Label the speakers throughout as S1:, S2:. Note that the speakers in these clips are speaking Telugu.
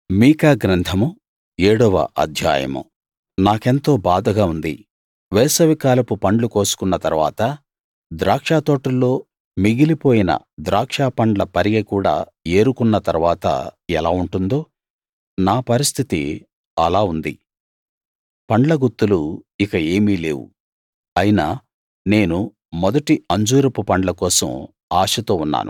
S1: మీకా గ్రంథము ఏడవ అధ్యాయము నాకెంతో బాధగా ఉంది వేసవికాలపు పండ్లు కోసుకున్న తరువాత ద్రాక్షతోటల్లో మిగిలిపోయిన ద్రాక్షపండ్ల పరిగె కూడా ఏరుకున్న తరువాత ఎలా ఉంటుందో నా పరిస్థితి అలా ఉంది పండ్ల గుత్తులు ఇక ఏమీ లేవు అయినా నేను మొదటి అంజూరపు పండ్ల కోసం ఆశతో ఉన్నాను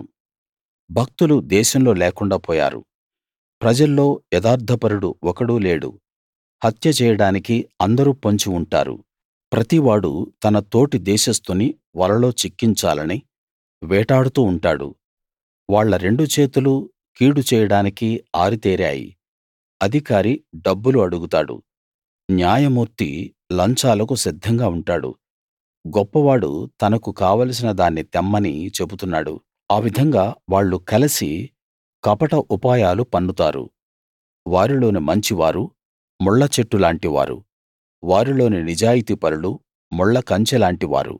S1: భక్తులు దేశంలో లేకుండా పోయారు ప్రజల్లో యథార్థపరుడు ఒకడూ లేడు హత్య చేయడానికి అందరూ పొంచి ఉంటారు ప్రతివాడూ తన తోటి దేశస్థుని వలలో చిక్కించాలని వేటాడుతూ ఉంటాడు వాళ్ళ రెండు చేతులూ కీడు చేయడానికి ఆరితేరాయి అధికారి డబ్బులు అడుగుతాడు న్యాయమూర్తి లంచాలకు సిద్ధంగా ఉంటాడు గొప్పవాడు తనకు కావలసిన దాన్ని తెమ్మని చెబుతున్నాడు ఆ విధంగా వాళ్ళు కలసి కపట ఉపాయాలు పన్నుతారు వారిలోని మంచివారు ముళ్ళచెట్టు లాంటివారు వారిలోని నిజాయితీపరులు ముళ్ళ కంచెలాంటి వారు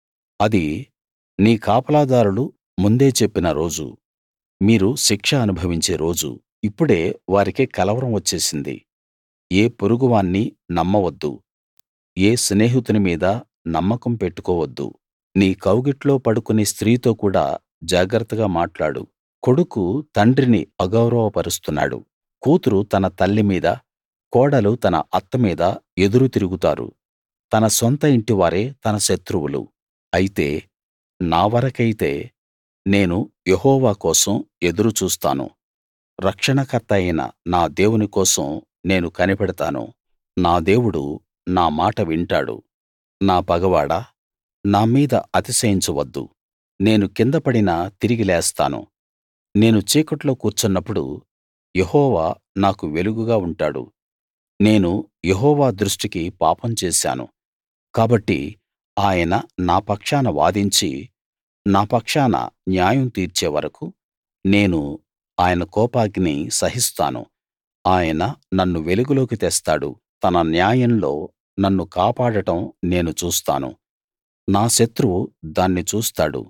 S1: అది నీ కాపలాదారులు ముందే చెప్పిన రోజు మీరు శిక్ష అనుభవించే రోజు ఇప్పుడే వారికి కలవరం వచ్చేసింది ఏ పొరుగువాన్నీ నమ్మవద్దు ఏ స్నేహితుని మీదా నమ్మకం పెట్టుకోవద్దు నీ కౌగిట్లో పడుకునే స్త్రీతో కూడా జాగ్రత్తగా మాట్లాడు కొడుకు తండ్రిని అగౌరవపరుస్తున్నాడు కూతురు తన తల్లి మీద కోడలు తన అత్త మీద ఎదురు తిరుగుతారు తన సొంత ఇంటివారే తన శత్రువులు అయితే నా వరకైతే నేను యెహోవా కోసం ఎదురు చూస్తాను రక్షణకర్త అయిన నా దేవుని కోసం నేను కనిపెడతాను నా దేవుడు నా మాట వింటాడు నా పగవాడా నా మీద అతిశయించవద్దు నేను కింద పడినా తిరిగి లేస్తాను నేను చీకట్లో కూర్చున్నప్పుడు యెహోవా నాకు వెలుగుగా ఉంటాడు నేను యెహోవా దృష్టికి పాపం చేశాను కాబట్టి ఆయన నా పక్షాన వాదించి నా పక్షాన న్యాయం తీర్చే వరకూ నేను ఆయన కోపాగ్ని సహిస్తాను ఆయన నన్ను వెలుగులోకి తెస్తాడు తన న్యాయంలో నన్ను కాపాడటం నేను చూస్తాను నా శత్రువు దాన్ని చూస్తాడు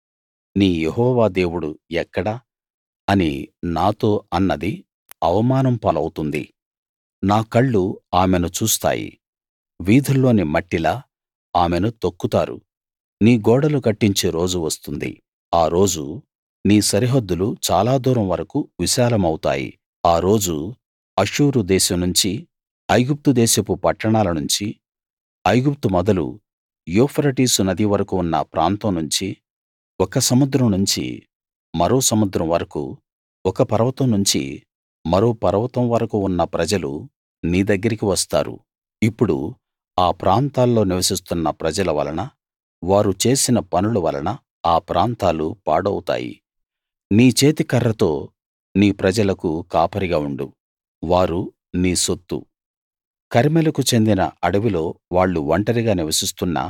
S1: నీ యెహోవా దేవుడు ఎక్కడ అని నాతో అన్నది అవమానం పాలవుతుంది నా కళ్ళు ఆమెను చూస్తాయి వీధుల్లోని మట్టిలా ఆమెను తొక్కుతారు నీ గోడలు కట్టించే రోజు వస్తుంది ఆ రోజు నీ సరిహద్దులు చాలా దూరం వరకూ విశాలమవుతాయి ఆ రోజు అష్షూరు దేశం నుంచి ఐగుప్తు దేశపు పట్టణాల నుంచి ఐగుప్తు మొదలు యూఫ్రటీసు నది వరకూ ఉన్న ప్రాంతం నుంచి ఒక సముద్రం నుంచి మరో సముద్రం వరకూ ఒక పర్వతం నుంచి మరో పర్వతం వరకూ ఉన్న ప్రజలు నీ దగ్గరికి వస్తారు ఇప్పుడు ఆ ప్రాంతాల్లో నివసిస్తున్న ప్రజల వలన వారు చేసిన పనుల వలన ఆ ప్రాంతాలు పాడవుతాయి నీ చేతికర్రతో నీ ప్రజలకు కాపరిగా ఉండు వారు నీ సొత్తు కర్మెలుకు చెందిన అడవిలో వాళ్ళు ఒంటరిగా నివసిస్తున్నా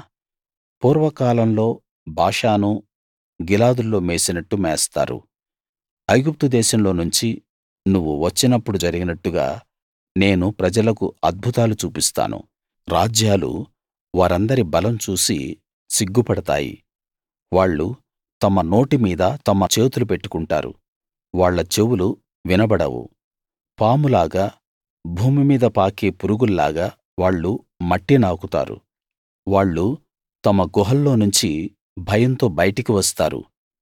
S1: పూర్వకాలంలో బాషాను గిలాదుల్లో మేసినట్టు మేస్తారు ఐగుప్తు దేశంలో నుంచి నువ్వు వచ్చినప్పుడు జరిగినట్టుగా నేను ప్రజలకు అద్భుతాలు చూపిస్తాను రాజ్యాలు వారందరి బలం చూసి సిగ్గుపడతాయి వాళ్ళు తమ నోటి మీద తమ చేతులు పెట్టుకుంటారు వాళ్ళ చెవులు వినబడవు పాములాగా భూమి మీద పాకే పురుగుల్లాగా వాళ్ళు మట్టి నాకుతారు వాళ్ళు తమ గుహల్లో నుంచి భయంతో బయటికి వస్తారు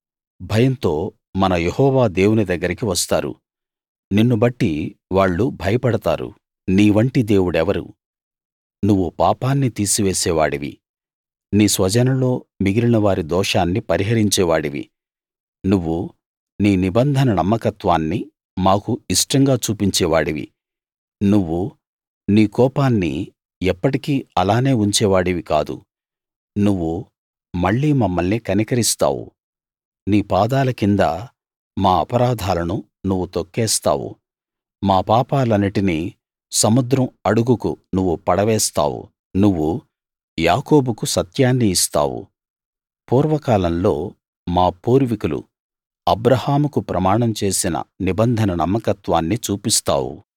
S1: భయంతో మన యెహోవా దేవుని దగ్గరికి వస్తారు నిన్ను బట్టి వాళ్ళు భయపడతారు నీ వంటి దేవుడెవరు నువ్వు పాపాన్ని తీసివేసేవాడివి నీ స్వజనంలో మిగిలిన వారి దోషాన్ని పరిహరించేవాడివి నువ్వు నీ నిబంధన నమ్మకత్వాన్ని మాకు ఇష్టంగా చూపించేవాడివి నువ్వు నీ కోపాన్ని ఎప్పటికీ అలానే ఉంచేవాడివి కాదు నువ్వు మళ్ళీ మమ్మల్ని కనికరిస్తావు నీ పాదాల కింద మా అపరాధాలను నువ్వు తొక్కేస్తావు మా పాపాలన్నిటినీ సముద్రం అడుగుకు నువ్వు పడవేస్తావు నువ్వు యాకోబుకు సత్యాన్ని ఇస్తావు పూర్వకాలంలో మా పూర్వీకులు అబ్రాహాముకు ప్రమాణం చేసిన నిబంధన నమ్మకత్వాన్ని చూపిస్తావు